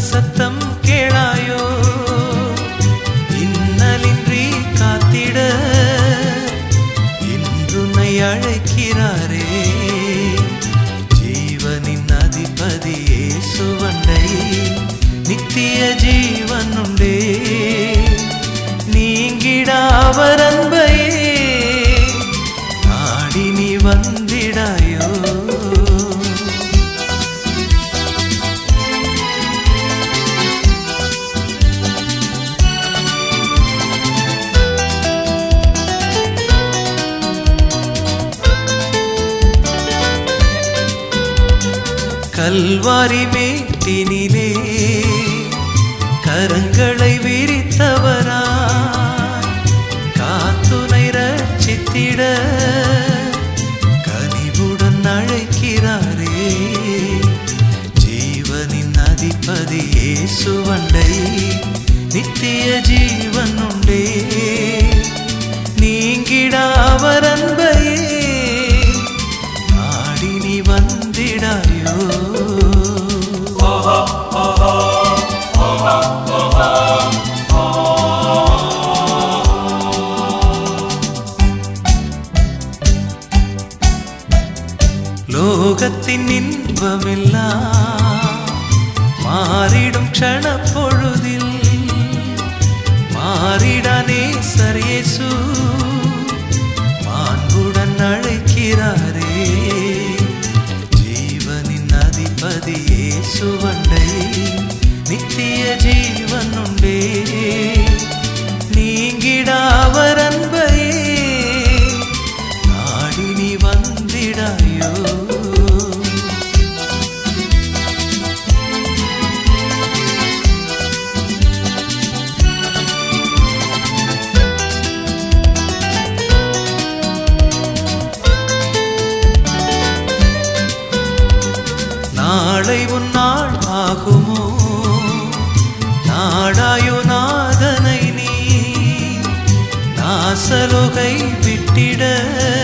சத்தம் கேளாயோ இன்னலின்றி காத்திட இன்றுனை அழைக்கிறாரே ஜீவனின் அதிபதியே சுவண்டை நித்திய ஜீவன் உண்டே நீங்கிடா அவர் அன்பையே நாடி நீ வந்திடாயோ கல்வாரி மேட்டினிலே கரங்களை விரித்தவரா காத்துனை ரட்சித்திட கனிவுடன் அழைக்கிறாரே ஜீவனின் அதிபதியே சுவண்டை நித்திய ஜீவன் உண்டே நீங்கிடா அவர் அன்பையே நாடி நீ வந்திடாயோ லோகத்தின் இன்பமெல்லாம் மாறிடும் க்ஷண பொழுதில் மாறிடானே சரியேசு மாண்புடன் அழைக்கிறாரே ஜீவனின் அதிபதியே சுவண்டை நித்திய ஜீவன் உண்டே நீங்கிடா அவர் அன்பையே நாடி நீ வந்திடாயோ நாளை உன் நாள் ஆகுமோ நாடாயோ நாதனை நீ நாசலோகை விட்டிட